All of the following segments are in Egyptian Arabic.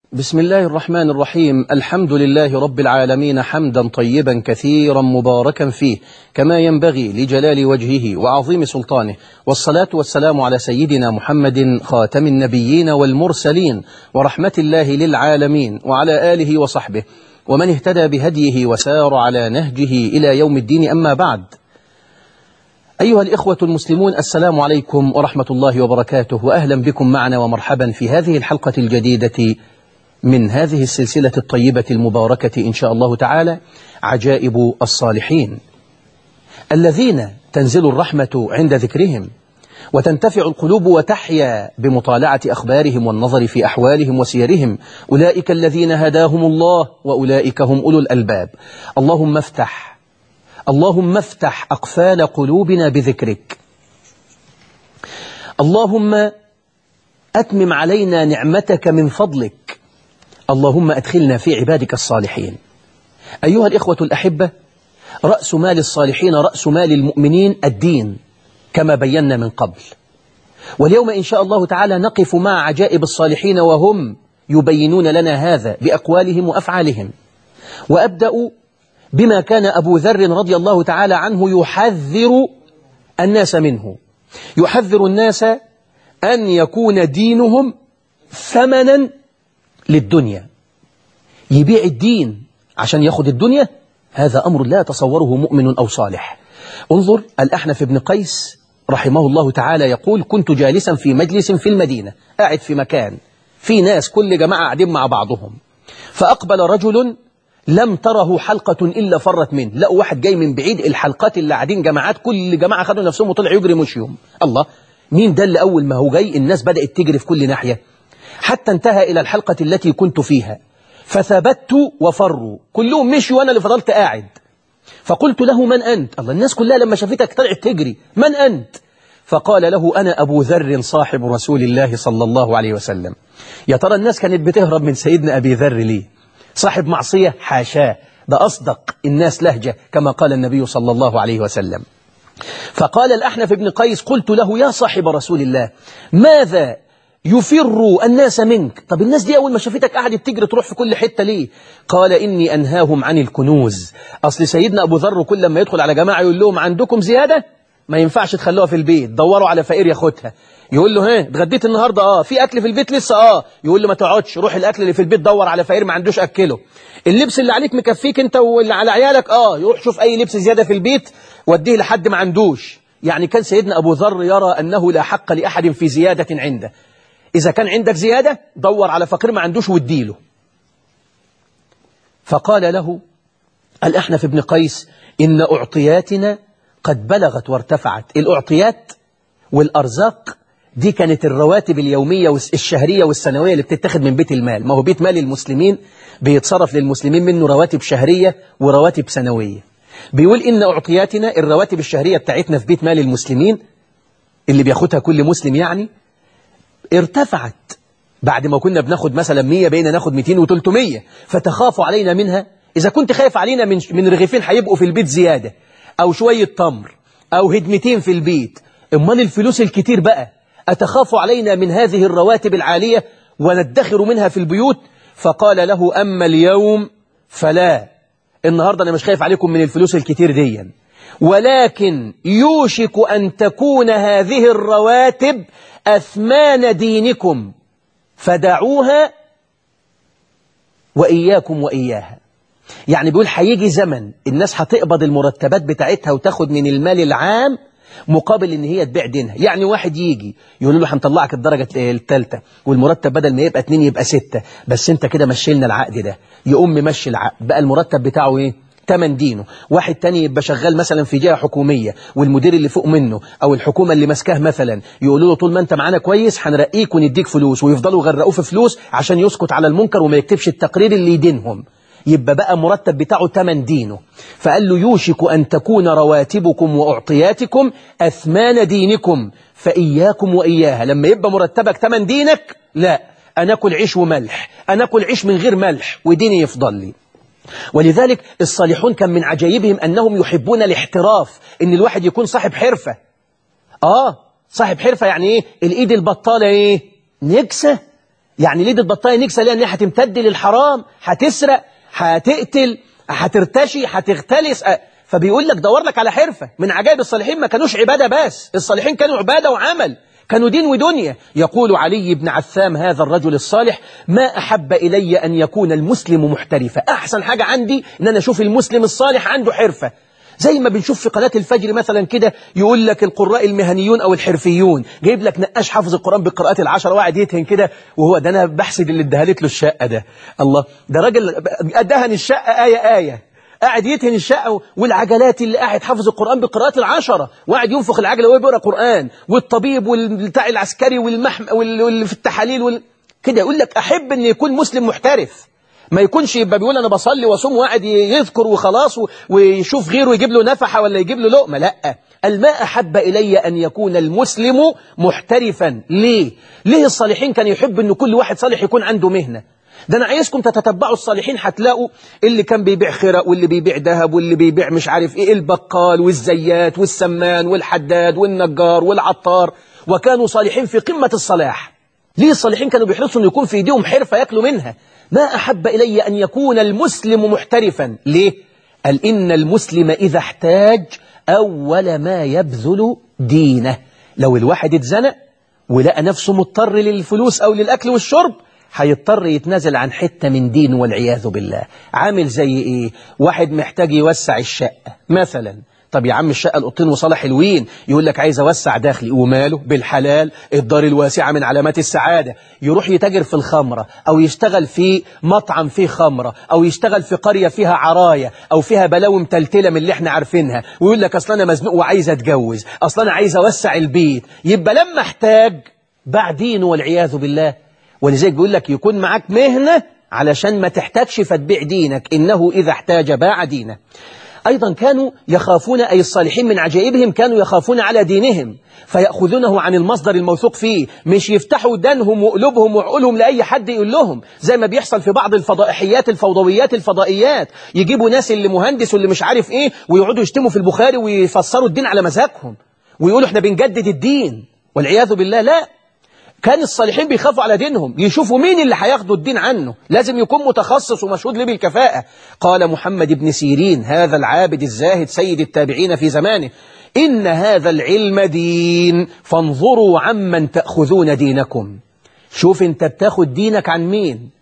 بسم الله الرحمن الرحيم الحمد لله رب العالمين حمدا طيبا كثيرا مباركا فيه كما ينبغي لجلال وجهه وعظيم سلطانه والصلاة والسلام على سيدنا محمد خاتم النبيين والمرسلين ورحمة الله للعالمين وعلى آله وصحبه ومن اهتدى بهديه وسار على نهجه إلى يوم الدين أما بعد أيها الإخوة المسلمون السلام عليكم ورحمة الله وبركاته وأهلا بكم معنا ومرحبا في هذه الحلقة الجديدة من هذه السلسلة الطيبة المباركة إن شاء الله تعالى عجائب الصالحين الذين تنزل الرحمة عند ذكرهم وتنتفع القلوب وتحيا بمطالعة أخبارهم والنظر في أحوالهم وسيرهم أولئك الذين هداهم الله وأولئك هم أولو الألباب اللهم افتح اللهم افتح أقفال قلوبنا بذكرك اللهم أتمم علينا نعمتك من فضلك اللهم أدخلنا في عبادك الصالحين أيها الإخوة الأحبة رأس مال الصالحين رأس مال المؤمنين الدين كما بينا من قبل واليوم إن شاء الله تعالى نقف مع عجائب الصالحين وهم يبينون لنا هذا بأقوالهم وأفعالهم وأبدأ بما كان أبو ذر رضي الله تعالى عنه يحذر الناس منه يحذر الناس أن يكون دينهم ثمنا للدنيا يبيع الدين عشان ياخد الدنيا هذا أمر لا يتصوره مؤمن أو صالح انظر الأحنف بن قيس رحمه الله تعالى يقول كنت جالسا في مجلس في المدينة قاعد في مكان في ناس كل جماعة قاعدين مع بعضهم فأقبل رجل لم تره حلقة إلا فرت منه لقوا واحد جاي من بعيد الحلقات اللي قاعدين جماعات كل جماعة خدوا نفسهم وطلع يجري مشيهم الله مين ده اللي أول ما هو جاي الناس بدأت تجري في كل ناحية حتى انتهى إلى الحلقة التي كنت فيها فثبت وفروا كلهم مشوا وأنا اللي فضلت قاعد فقلت له من أنت الله الناس كلها لما شافتك طلعت تجري من أنت فقال له أنا أبو ذر صاحب رسول الله صلى الله عليه وسلم يا ترى الناس كانت بتهرب من سيدنا أبي ذر ليه صاحب معصية حاشاه ده أصدق الناس لهجة كما قال النبي صلى الله عليه وسلم فقال الأحنف بن قيس قلت له يا صاحب رسول الله ماذا يفر الناس منك طب الناس دي أول ما شافتك قاعدة تجري تروح في كل حتة ليه قال إني أنهاهم عن الكنوز أصل سيدنا أبو ذر كل ما يدخل على جماعة يقول لهم عندكم زيادة ما ينفعش تخلوها في البيت دوروا على فقير ياخدها يقول له ها اتغديت النهارده اه في اكل في البيت لسه اه يقول له ما تقعدش روح الاكل اللي في البيت دور على فقير ما عندوش اكله اللبس اللي عليك مكفيك انت واللي على عيالك اه يروح شوف اي لبس زياده في البيت وديه لحد ما عندوش يعني كان سيدنا ابو ذر يرى انه لا حق لاحد في زياده عنده اذا كان عندك زياده دور على فقير ما عندوش واديله فقال له الاحنف بن قيس ان اعطياتنا قد بلغت وارتفعت الأعطيات والأرزاق دي كانت الرواتب اليومية والشهرية والسنوية اللي بتتخذ من بيت المال ما هو بيت مال المسلمين بيتصرف للمسلمين منه رواتب شهرية ورواتب سنوية بيقول إن أعطياتنا الرواتب الشهرية بتاعتنا في بيت مال المسلمين اللي بياخدها كل مسلم يعني ارتفعت بعد ما كنا بناخد مثلا 100 بقينا ناخد 200 و300 فتخاف علينا منها إذا كنت خايف علينا من من رغيفين هيبقوا في البيت زيادة أو شوية تمر أو هدمتين في البيت امال الفلوس الكتير بقى أتخاف علينا من هذه الرواتب العالية وندخر منها في البيوت فقال له أما اليوم فلا النهاردة أنا مش خايف عليكم من الفلوس الكتير دي ولكن يوشك أن تكون هذه الرواتب أثمان دينكم فدعوها وإياكم وإياها يعني بيقول هيجي زمن الناس هتقبض المرتبات بتاعتها وتاخد من المال العام مقابل ان هي تبيع دينها يعني واحد يجي يقول له هنطلعك الدرجة الثالثة والمرتب بدل ما يبقى اتنين يبقى ستة بس انت كده مشيلنا العقد ده يقوم ممشي العقد بقى المرتب بتاعه ايه تمن دينه واحد تاني يبقى شغال مثلا في جهة حكومية والمدير اللي فوق منه أو الحكومة اللي ماسكاه مثلا يقولوا له طول ما أنت معانا كويس هنرقيك ونديك فلوس ويفضلوا يغرقوه في فلوس عشان يسكت على المنكر وما يكتبش التقرير اللي يدينهم يبقى بقى مرتب بتاعه تمن دينه فقال له يوشك أن تكون رواتبكم وأعطياتكم أثمان دينكم فإياكم وإياها لما يبقى مرتبك تمن دينك لا أنا أكل عيش وملح أنا أكل عيش من غير ملح وديني يفضل لي ولذلك الصالحون كان من عجائبهم أنهم يحبون الاحتراف إن الواحد يكون صاحب حرفة آه صاحب حرفة يعني إيه الإيد البطالة إيه نكسة يعني ليه بتبطلي نكسة ليه ان هي هتمتد للحرام هتسرق هتقتل هترتشي هتختلس أ- فبيقول لك دور لك على حرفة من عجائب الصالحين ما كانوش عبادة بس الصالحين كانوا عبادة وعمل كانوا دين ودنيا يقول علي بن عثام هذا الرجل الصالح ما أحب إلي أن يكون المسلم محترفا أحسن حاجة عندي أن أنا أشوف المسلم الصالح عنده حرفة زي ما بنشوف في قناة الفجر مثلا كده يقول لك القراء المهنيون أو الحرفيون جايب لك نقاش حافظ القرآن بالقراءات العشرة وقاعد يتهن كده وهو ده أنا بحسد اللي ادهلت له الشقة ده الله ده راجل أدهن الشقة آية آية قاعد يتهن الشقة والعجلات اللي قاعد حافظ القرآن بالقراءات العشرة وقاعد ينفخ العجلة وهو بيقرأ قرآن والطبيب والبتاع العسكري والمحم واللي في التحاليل وال... كده يقول لك أحب أن يكون مسلم محترف ما يكونش يبقى بيقول أنا بصلي وأصوم وقاعد يذكر وخلاص و... ويشوف غيره يجيب له نفحة ولا يجيب له لقمة لا الماء أحب إلي أن يكون المسلم محترفا ليه؟ ليه الصالحين كان يحب أن كل واحد صالح يكون عنده مهنة ده أنا عايزكم تتتبعوا الصالحين هتلاقوا اللي كان بيبيع خرق واللي بيبيع ذهب واللي بيبيع مش عارف إيه البقال والزيات والسمان والحداد والنجار والعطار وكانوا صالحين في قمة الصلاح ليه الصالحين كانوا بيحرصوا أن يكون في إيديهم حرفة يأكلوا منها ما أحب إلي أن يكون المسلم محترفا ليه؟ قال إن المسلم إذا احتاج أول ما يبذل دينه لو الواحد اتزنق ولقى نفسه مضطر للفلوس أو للأكل والشرب هيضطر يتنازل عن حتة من دينه والعياذ بالله عامل زي إيه واحد محتاج يوسع الشقة مثلا طب يا عم الشقة القطين وصالة حلوين يقول لك عايز أوسع داخلي وماله بالحلال الدار الواسعة من علامات السعادة يروح يتاجر في الخمرة أو يشتغل في مطعم فيه خمرة أو يشتغل في قرية فيها عراية أو فيها بلاوي متلتلة من اللي احنا عارفينها ويقول لك أصلا أنا مزنوق وعايز أتجوز أصلا أنا عايز أوسع البيت يبقى لما احتاج باع دينه والعياذ بالله ولذلك بيقول لك يكون معاك مهنة علشان ما تحتاجش فتبيع دينك إنه إذا احتاج باع دينه أيضا كانوا يخافون أي الصالحين من عجائبهم كانوا يخافون على دينهم فيأخذونه عن المصدر الموثوق فيه مش يفتحوا دانهم وقلوبهم وعقولهم لأي حد يقول لهم زي ما بيحصل في بعض الفضائحيات الفوضويات الفضائيات يجيبوا ناس اللي مهندس واللي مش عارف إيه ويقعدوا يشتموا في البخاري ويفسروا الدين على مزاجهم ويقولوا احنا بنجدد الدين والعياذ بالله لا كان الصالحين بيخافوا على دينهم يشوفوا مين اللي هياخدوا الدين عنه لازم يكون متخصص ومشهود له بالكفاءة قال محمد بن سيرين هذا العابد الزاهد سيد التابعين في زمانه إن هذا العلم دين فانظروا عمن تأخذون دينكم شوف انت بتاخد دينك عن مين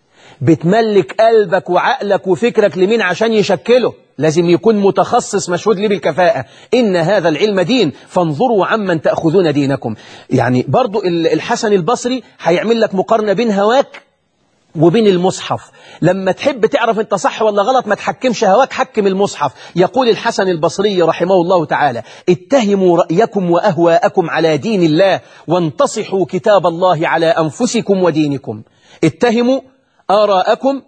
بتملك قلبك وعقلك وفكرك لمين عشان يشكله لازم يكون متخصص مشهود لي بالكفاءة إن هذا العلم دين فانظروا عمن تأخذون دينكم يعني برضو الحسن البصري هيعمل لك مقارنة بين هواك وبين المصحف لما تحب تعرف انت صح ولا غلط ما تحكمش هواك حكم المصحف يقول الحسن البصري رحمه الله تعالى اتهموا رأيكم وأهواءكم على دين الله وانتصحوا كتاب الله على أنفسكم ودينكم اتهموا آراءكم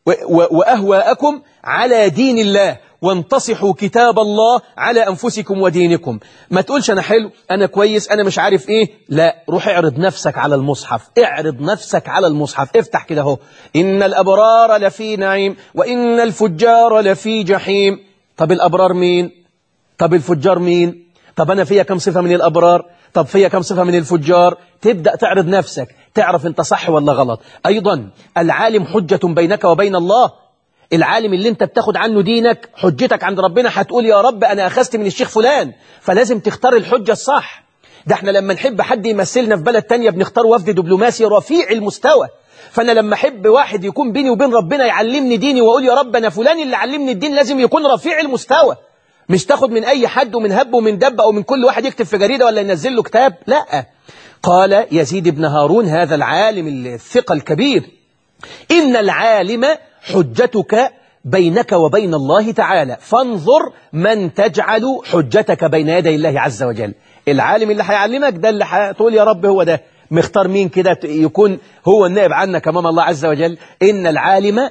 وأهواءكم على دين الله وانتصحوا كتاب الله على أنفسكم ودينكم ما تقولش أنا حلو أنا كويس أنا مش عارف إيه لا روح اعرض نفسك على المصحف اعرض نفسك على المصحف افتح كده اهو إن الأبرار لفي نعيم وإن الفجار لفي جحيم طب الأبرار مين طب الفجار مين طب أنا فيها كم صفة من الأبرار طب فيها كم صفة من الفجار تبدأ تعرض نفسك تعرف انت صح ولا غلط أيضا العالم حجة بينك وبين الله العالم اللي انت بتاخد عنه دينك حجتك عند ربنا هتقول يا رب أنا أخذت من الشيخ فلان فلازم تختار الحجة الصح ده احنا لما نحب حد يمثلنا في بلد تانية بنختار وفد دبلوماسي رفيع المستوى فأنا لما أحب واحد يكون بيني وبين ربنا يعلمني ديني وأقول يا رب أنا فلان اللي علمني الدين لازم يكون رفيع المستوى مش تاخد من أي حد ومن هب ومن دب أو من كل واحد يكتب في جريدة ولا ينزل له كتاب لا قال يزيد بن هارون هذا العالم الثقة الكبير إن العالم حجتك بينك وبين الله تعالى فانظر من تجعل حجتك بين يدي الله عز وجل العالم اللي هيعلمك ده اللي هتقول يا رب هو ده مختار مين كده يكون هو النائب عنك أمام الله عز وجل إن العالم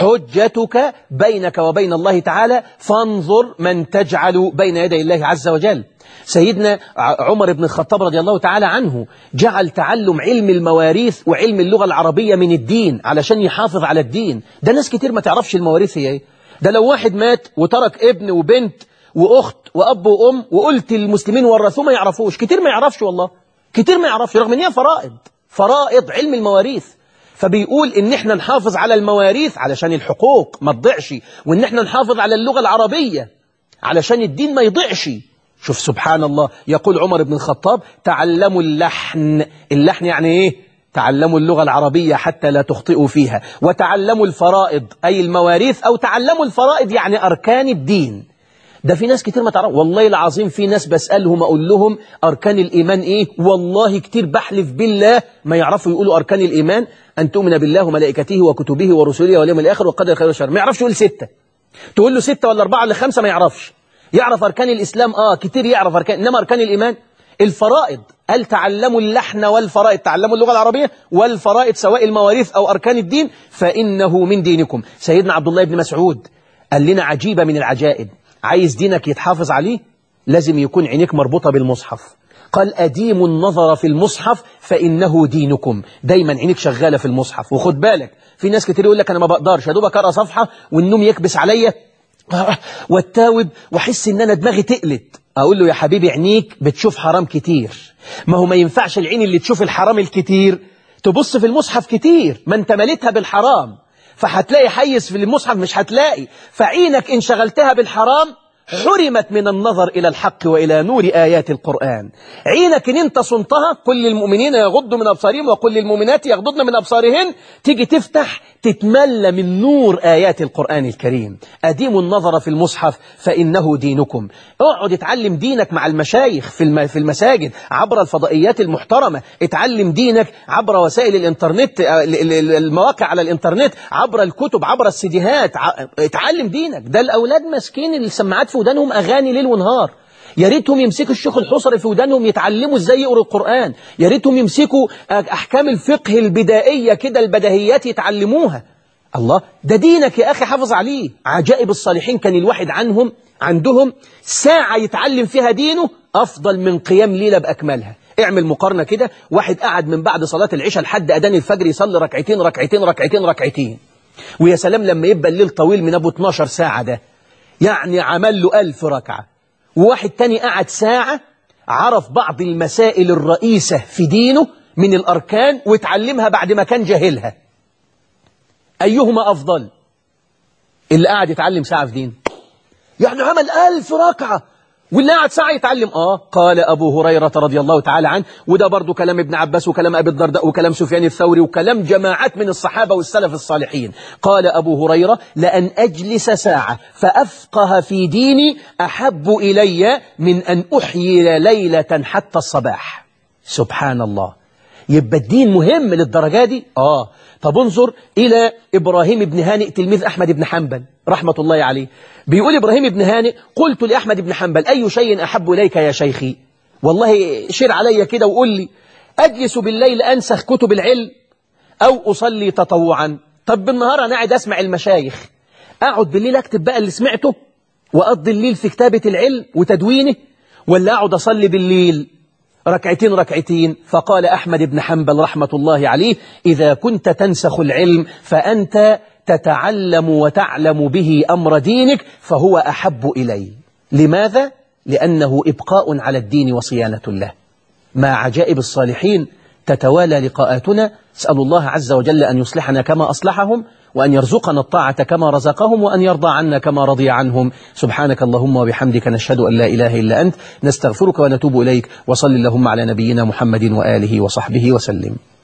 حجتك بينك وبين الله تعالى فانظر من تجعل بين يدي الله عز وجل سيدنا عمر بن الخطاب رضي الله تعالى عنه جعل تعلم علم المواريث وعلم اللغة العربية من الدين علشان يحافظ على الدين ده ناس كتير ما تعرفش المواريث هي ايه ده لو واحد مات وترك ابن وبنت وأخت وأب وأم وقلت المسلمين ورثوه ما يعرفوش كتير ما يعرفش والله كتير ما يعرفش رغم ان هي فرائض فرائض علم المواريث فبيقول ان احنا نحافظ على المواريث علشان الحقوق ما تضيعش وان احنا نحافظ على اللغة العربية علشان الدين ما يضيعش شوف سبحان الله يقول عمر بن الخطاب تعلموا اللحن اللحن يعني ايه تعلموا اللغة العربية حتى لا تخطئوا فيها وتعلموا الفرائض أي المواريث أو تعلموا الفرائض يعني أركان الدين ده في ناس كتير ما تعرف والله العظيم في ناس بسألهم أقول لهم أركان الإيمان إيه والله كتير بحلف بالله ما يعرفوا يقولوا أركان الإيمان أن تؤمن بالله وملائكته وكتبه ورسله واليوم الآخر وقدر خير وشر ما يعرفش يقول ستة تقول له ستة ولا أربعة ولا خمسة ما يعرفش يعرف أركان الإسلام آه كتير يعرف أركان إنما أركان الإيمان الفرائض هل تعلموا اللحن والفرائض تعلموا اللغة العربية والفرائض سواء المواريث أو أركان الدين فإنه من دينكم سيدنا عبد الله بن مسعود قال لنا عجيبة من العجائب عايز دينك يتحافظ عليه لازم يكون عينيك مربوطة بالمصحف قال أديم النظر في المصحف فإنه دينكم دايما عينيك شغالة في المصحف وخد بالك في ناس كتير يقول لك أنا ما بقدرش يا دوبك أقرأ صفحة والنوم يكبس عليا والتاوب واحس ان انا دماغي تقلت اقول له يا حبيبي عينيك بتشوف حرام كتير ما هو ما ينفعش العين اللي تشوف الحرام الكتير تبص في المصحف كتير ما انت مليتها بالحرام فهتلاقي حيز في المصحف مش هتلاقي فعينك ان شغلتها بالحرام حرمت من النظر إلى الحق وإلى نور آيات القرآن عينك إن أنت صنتها كل المؤمنين يغضوا من أبصارهم وكل المؤمنات يغضضن من أبصارهن تيجي تفتح تتملى من نور آيات القرآن الكريم أديموا النظر في المصحف فإنه دينكم اقعد اتعلم دينك مع المشايخ في في المساجد عبر الفضائيات المحترمة اتعلم دينك عبر وسائل الانترنت المواقع على الانترنت عبر الكتب عبر السيديهات اتعلم دينك ده الأولاد ماسكين السماعات في ودانهم أغاني ليل ونهار يا ريتهم يمسكوا الشيخ الحصري في ودانهم يتعلموا ازاي يقروا القرآن يا ريتهم يمسكوا أحكام الفقه البدائية كده البدهيات يتعلموها الله ده دينك يا أخي حافظ عليه عجائب الصالحين كان الواحد عنهم عندهم ساعة يتعلم فيها دينه أفضل من قيام ليلة بأكملها اعمل مقارنة كده واحد قعد من بعد صلاة العشاء لحد أذان الفجر يصلي ركعتين ركعتين ركعتين ركعتين ويا سلام لما يبقى الليل طويل من أبو 12 ساعة ده يعني عمل له ألف ركعة وواحد تاني قعد ساعة عرف بعض المسائل الرئيسة في دينه من الأركان واتعلمها بعد ما كان جاهلها أيهما أفضل اللي قاعد يتعلم ساعة في دين يعني عمل ألف ركعة واللي قاعد ساعة يتعلم آه قال أبو هريرة رضي الله تعالى عنه وده برضو كلام ابن عباس وكلام أبي الدرداء وكلام سفيان الثوري وكلام جماعات من الصحابة والسلف الصالحين قال أبو هريرة لأن أجلس ساعة فأفقه في ديني أحب إلي من أن أحيي ليلة حتى الصباح سبحان الله يبقى الدين مهم للدرجة دي آه طب انظر إلى إبراهيم بن هانئ تلميذ أحمد بن حنبل رحمة الله عليه بيقول إبراهيم بن هانئ قلت لأحمد بن حنبل أي شيء أحب إليك يا شيخي والله شير علي كده وقول لي أجلس بالليل أنسخ كتب العلم أو أصلي تطوعا طب بالنهار أنا قاعد أسمع المشايخ أقعد بالليل أكتب بقى اللي سمعته وأقضي الليل في كتابة العلم وتدوينه ولا أقعد أصلي بالليل ركعتين ركعتين فقال أحمد بن حنبل رحمة الله عليه إذا كنت تنسخ العلم فأنت تتعلم وتعلم به أمر دينك فهو أحب إلي لماذا؟ لأنه إبقاء على الدين وصيانة له مع عجائب الصالحين تتوالى لقاءاتنا اسأل الله عز وجل أن يصلحنا كما أصلحهم وأن يرزقنا الطاعة كما رزقهم وأن يرضى عنا كما رضي عنهم سبحانك اللهم وبحمدك نشهد أن لا إله إلا أنت نستغفرك ونتوب إليك وصل اللهم على نبينا محمد وآله وصحبه وسلم